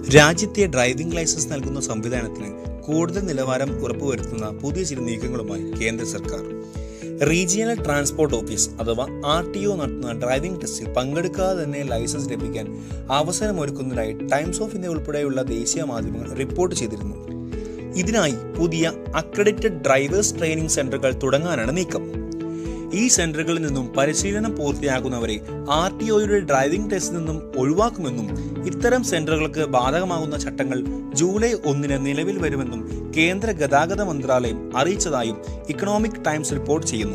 രാജ്യത്തെ driving licence നൽകുന്ന സംവിധാനത്തിന് കൂടുതൽ നിലവാരം ഉറപ്പുവരുത്തുന്ന പുതിയ ചില നീക്കങ്ങളുമായി കേന്ദ്ര സർക്കാർ റീജിയണൽ ട്രാൻസ്പോർട്ട് ഓഫീസ് അഥവാ ആർ ടി ഒ നടത്തുന്ന ഡ്രൈവിംഗ് ടെസ്റ്റിൽ പങ്കെടുക്കാതെ തന്നെ ലൈസൻസ് ലഭിക്കാൻ അവസരമൊരുക്കുന്നതായി ടൈംസ് ഓഫ് ഇന്ത്യ ഉൾപ്പെടെയുള്ള ദേശീയ മാധ്യമങ്ങൾ റിപ്പോർട്ട് ചെയ്തിരുന്നു ഇതിനായി പുതിയ അക്രഡിറ്റഡ് ഡ്രൈവേഴ്സ് ട്രെയിനിംഗ് സെന്ററുകൾ തുടങ്ങാനാണ് നീക്കം ഈ സെന്ററുകളിൽ നിന്നും പരിശീലനം പൂർത്തിയാക്കുന്നവരെ ആർ ടി ഒയുടെ ഡ്രൈവിംഗ് ടെസ്റ്റിൽ നിന്നും ഒഴിവാക്കുമെന്നും ഇത്തരം സെന്ററുകൾക്ക് ബാധകമാകുന്ന ചട്ടങ്ങൾ ജൂലൈ ഒന്നിന് നിലവിൽ വരുമെന്നും കേന്ദ്ര ഗതാഗത മന്ത്രാലയം അറിയിച്ചതായും ഇക്കണോമിക് ടൈംസ് റിപ്പോർട്ട് ചെയ്യുന്നു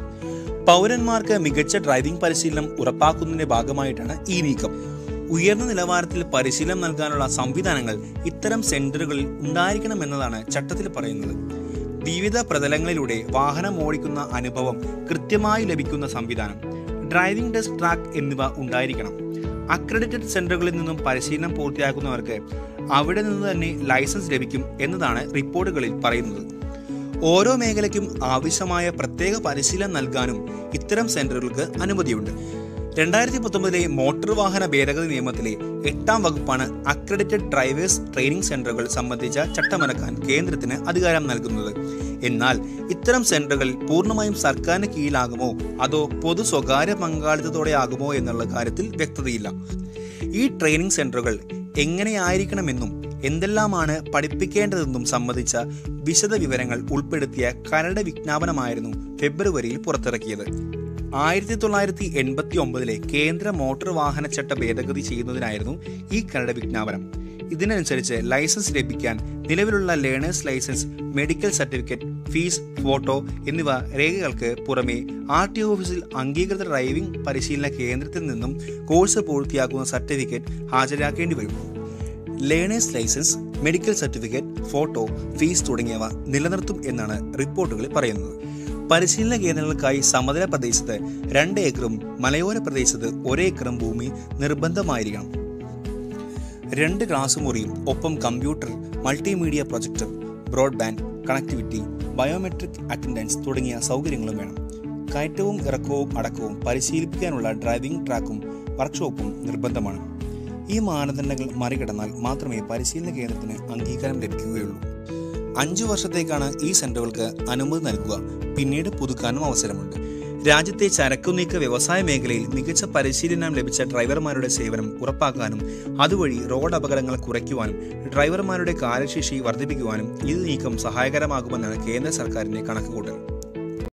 പൗരന്മാർക്ക് മികച്ച ഡ്രൈവിംഗ് പരിശീലനം ഉറപ്പാക്കുന്നതിന്റെ ഭാഗമായിട്ടാണ് ഈ നീക്കം ഉയർന്ന നിലവാരത്തിൽ പരിശീലനം നൽകാനുള്ള സംവിധാനങ്ങൾ ഇത്തരം സെന്ററുകളിൽ ഉണ്ടായിരിക്കണമെന്നതാണ് ചട്ടത്തിൽ പറയുന്നത് വിവിധ പ്രതലങ്ങളിലൂടെ വാഹനം ഓടിക്കുന്ന അനുഭവം കൃത്യമായി ലഭിക്കുന്ന സംവിധാനം ഡ്രൈവിംഗ് ടെസ്റ്റ് ട്രാക്ക് എന്നിവ ഉണ്ടായിരിക്കണം അക്രഡിറ്റഡ് സെന്ററുകളിൽ നിന്നും പരിശീലനം പൂർത്തിയാക്കുന്നവർക്ക് അവിടെ നിന്ന് തന്നെ ലൈസൻസ് ലഭിക്കും എന്നതാണ് റിപ്പോർട്ടുകളിൽ പറയുന്നത് ഓരോ മേഖലയ്ക്കും ആവശ്യമായ പ്രത്യേക പരിശീലനം നൽകാനും ഇത്തരം സെന്ററുകൾക്ക് അനുമതിയുണ്ട് രണ്ടായിരത്തി പത്തൊമ്പതിലെ മോട്ടോർ വാഹന ഭേദഗതി നിയമത്തിലെ എട്ടാം വകുപ്പാണ് അക്രഡിറ്റഡ് ഡ്രൈവേഴ്സ് ട്രെയിനിംഗ് സെന്ററുകൾ സംബന്ധിച്ച ചട്ടമിറക്കാൻ കേന്ദ്രത്തിന് അധികാരം നൽകുന്നത് എന്നാൽ ഇത്തരം സെന്ററുകൾ പൂർണ്ണമായും സർക്കാരിന് കീഴിലാകുമോ അതോ പൊതു സ്വകാര്യ പങ്കാളിത്തത്തോടെ ആകുമോ എന്നുള്ള കാര്യത്തിൽ വ്യക്തതയില്ല ഈ ട്രെയിനിംഗ് സെന്ററുകൾ എങ്ങനെയായിരിക്കണമെന്നും എന്തെല്ലാമാണ് പഠിപ്പിക്കേണ്ടതെന്നും സംബന്ധിച്ച വിശദ വിവരങ്ങൾ ഉൾപ്പെടുത്തിയ കരട് വിജ്ഞാപനമായിരുന്നു ഫെബ്രുവരിയിൽ പുറത്തിറക്കിയത് ആയിരത്തി തൊള്ളായിരത്തി എൺപത്തി ഒമ്പതിലെ കേന്ദ്ര മോട്ടോർ വാഹന ചട്ട ഭേദഗതി ചെയ്യുന്നതിനായിരുന്നു ഈ കരട് വിജ്ഞാപനം ഇതിനനുസരിച്ച് ലൈസൻസ് ലഭിക്കാൻ നിലവിലുള്ള learners licence medical certificate fees photo എന്നിവ രേഖകൾക്ക് പുറമെ ആർ ടി ഓഫീസിൽ അംഗീകൃത ഡ്രൈവിംഗ് പരിശീലന കേന്ദ്രത്തിൽ നിന്നും കോഴ്സ് പൂർത്തിയാക്കുന്ന സർട്ടിഫിക്കറ്റ് ഹാജരാക്കേണ്ടി വരും learners licence medical certificate photo fees തുടങ്ങിയവ നിലനിർത്തും എന്നാണ് റിപ്പോർട്ടുകളിൽ പറയുന്നത് പരിശീലന കേന്ദ്രങ്ങൾക്കായി സമതല പ്രദേശത്ത് രണ്ട് ഏക്കറും മലയോര പ്രദേശത്ത് ഒരേക്കറും ഭൂമി നിർബന്ധമായിരിക്കണം രണ്ട് ക്ലാസ് മുറിയും ഒപ്പം computer multimedia projector broadband connectivity biometric attendance തുടങ്ങിയ സൗകര്യങ്ങളും വേണം കയറ്റവും ഇറക്കവും അടക്കവും പരിശീലിപ്പിക്കാനുള്ള ഡ്രൈവിംഗ് ട്രാക്കും വർക്ക്ഷോപ്പും നിർബന്ധമാണ് ഈ മാനദണ്ഡങ്ങൾ മറികടന്നാൽ മാത്രമേ പരിശീലന കേന്ദ്രത്തിന് അംഗീകാരം ലഭിക്കുകയുള്ളൂ അഞ്ചു വർഷത്തേക്കാണ് ഈ സെന്ററുകൾക്ക് അനുമതി നൽകുക പിന്നീട് പുതുക്കാനും അവസരമുണ്ട് രാജ്യത്തെ ചരക്കു നീക്ക വ്യവസായ മേഖലയിൽ മികച്ച പരിശീലനം ലഭിച്ച ഡ്രൈവർമാരുടെ സേവനം ഉറപ്പാക്കാനും അതുവഴി റോഡ് അപകടങ്ങൾ കുറയ്ക്കുവാനും ഡ്രൈവർമാരുടെ കാര്യശേഷി വർദ്ധിപ്പിക്കുവാനും ഇത് നീക്കം സഹായകരമാകുമെന്നാണ് കേന്ദ്ര സർക്കാരിന്റെ കണക്കുകൂട്ടൽ